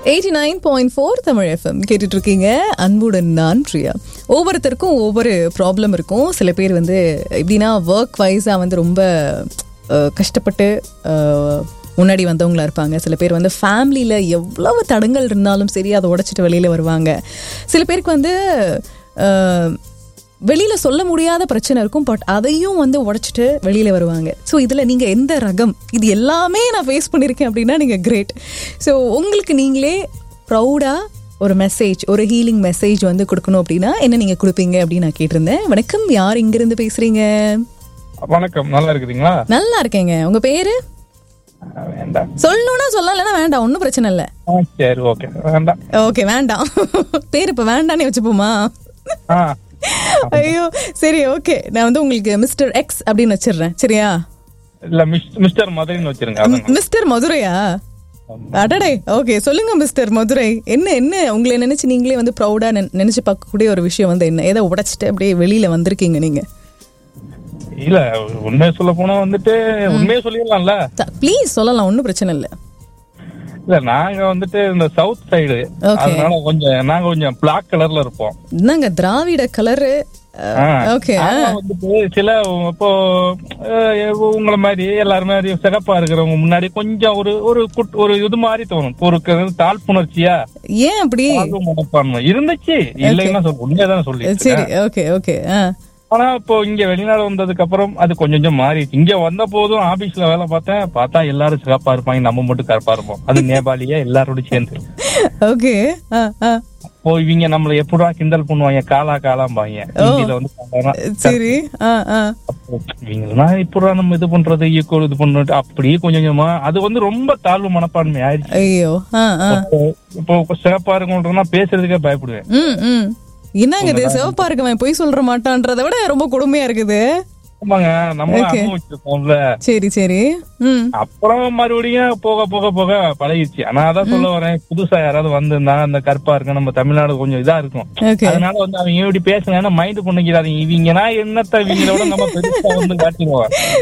Eighty nine point four Tamil FM கேட்டுட்டு இருக்கீங்க அன்புடன் நான் பிரியா ஒவ்வொருத்தருக்கும் ஒவ்வொரு ப்ராப்ளம் இருக்கும் சில பேர் வந்து எப்படின்னா ஒர்க் வைஸாக வந்து ரொம்ப அஹ், கஷ்டப்பட்டு அஹ், முன்னாடி வந்தவங்களா இருப்பாங்க சில பேர் வந்து ஃபேமிலியில் எவ்வளவு தடங்கள் இருந்தாலும் சரி அதை உடைச்சிட்டு வெளியில் வருவாங்க சில பேருக்கு வந்து அஹ், வெளியில சொல்ல முடியாத பிரச்சனை இருக்கும் பட் அதையும் வந்து உடைச்சிட்டு வெளியில வருவாங்க ஸோ இதுல நீங்க எந்த ரகம் இது எல்லாமே நான் ஃபேஸ் பண்ணியிருக்கேன் அப்படின்னா நீங்க கிரேட் ஸோ உங்களுக்கு நீங்களே ப்ரௌடா ஒரு மெசேஜ் ஒரு ஹீலிங் மெசேஜ் வந்து கொடுக்கணும் அப்படின்னா என்ன நீங்க கொடுப்பீங்க அப்படின்னு நான் கேட்டிருந்தேன் வணக்கம் யார் இங்கிருந்து பேசுறீங்க வணக்கம் நல்லா இருக்குதுங்களா நல்லா இருக்கேங்க உங்க பேரு அஹ் வேண்டாம் சொல்லணும்னா சொல்லலாம் இல்லைன்னா வேண்டாம் ஒன்றும் பிரச்சனை இல்லை ஆ, சரி ஓகே வேண்டாம் ஓகே வேண்டாம் பேர் இப்போ வேண்டானே வச்சுப்போமா ஆ ஐயோ சரி ஓகே நான் வந்து உங்களுக்கு மிஸ்டர் எக்ஸ் அப்படின்னு வச்சிடுறேன் சரியா இல்ல மிஸ்- மிஸ்டர் மதுரைன்னு வச்சிருங்க அதான் மிஸ்டர் மதுரையா அடடே ஓகே சொல்லுங்க மிஸ்டர் மதுரை என்ன என்ன உங்களை நினைச்சு நீங்களே வந்து ப்ரௌடா நினைச்சு பார்க்கக்கூடிய ஒரு விஷயம் வந்து என்ன ஏதோ உடைச்சிட்டு அப்படியே வெளியில வந்திருக்கீங்க நீங்க இல்ல உண்மையை சொல்ல போனா வந்துட்டு உண்மையை சொல்லிடலாம்ல ப்ளீஸ் சொல்லலாம் ஒன்றும் பிரச்சனை இல்லை இல்ல நாங்க வந்துட்டு இந்த சவுத் சைடு Okay. அதனால கொஞ்சம் நாங்க கொஞ்சம் பிளாக் கலர்ல இருப்போம் என்னங்க திராவிட கலரு ஆ. ஓகே ஆனா வந்துட்டு சில இப்போ அஹ், உங்களை மாதிரி எல்லாரும் மாதிரி சிகப்பா இருக்கிறவங்க முன்னாடி கொஞ்சம் ஒரு ஒரு குட்- ஒரு இது மாதிரி தோணும் ஒரு க- தாழ்ப்புணர்ச்சியா ஏன் அப்படி தாழ்வு மனப்பான்மை இருந்துச்சு இல்லைன்னா சொல்ல உண்மையதானே சொல்லி சரி ஓகே ஓகே ஆ ஆனா இப்போ இங்க வெளிநாடு வந்ததுக்கு அப்புறம் அது கொஞ்சம் கொஞ்சம் மாறிடுச்சு இங்க வந்த போதும் ஆபீஸ்ல வேலை பார்த்தேன் பார்த்தா எல்லாரும் சிகப்பா இருப்பாங்க நம்ம மட்டும் கருப்பா இருப்போம் அது நேபாளியா எல்லாரோட சேர்ந்து ஓகே ஆ ஆ இப்போ இவங்க நம்மள எப்படா கிண்டல் பண்ணுவாங்க காலா காலாம்பாங்க ஹிந்தியில வந்து காலானா, சரி ஆ ஆ அப்போ இவங்கெல்லாம் எப்படா நம்ம இது பண்றது ஈக்குவல் இது பண்றது அப்படியே கொஞ்சம் கொஞ்சமா அது வந்து ரொம்ப தாழ்வு மனப்பான்மை ஆயிடுச்சு ஐயோ ஆ ஆ இப்போ இப்போ சிகப்பா இருக்கவங்கள்ட்ட பேசுறதுக்கே பயப்படுவேன் ம் ம் என்னங்க இது சிவப்பா இருக்கவன் பொய் சொல்ற மாட்டான்றதை விட ரொம்ப கொடுமையா இருக்குது ஆமாங்க நம்ம அனுபவிச்சிருக்கோம்ல சரி சரி ம் அப்புறம் மறுபடியும் போக போக போக பழகிடுச்சு ஆனா அதான் சொல்ல வரேன் புதுசா யாராவது வந்திருந்தா அந்த கருப்பா இருக்கு நம்ம தமிழ்நாடு கொஞ்சம் இதா இருக்கும் ஓகே அதனால வந்து அவங்க இப்படி பேசுனாங்கன்னா மைண்ட் பண்ணிக்கிறாங்க இவங்கன்னா என்னத்த இவங்களோட நம்ம பெருசா வந்து காட்டிடுவோம்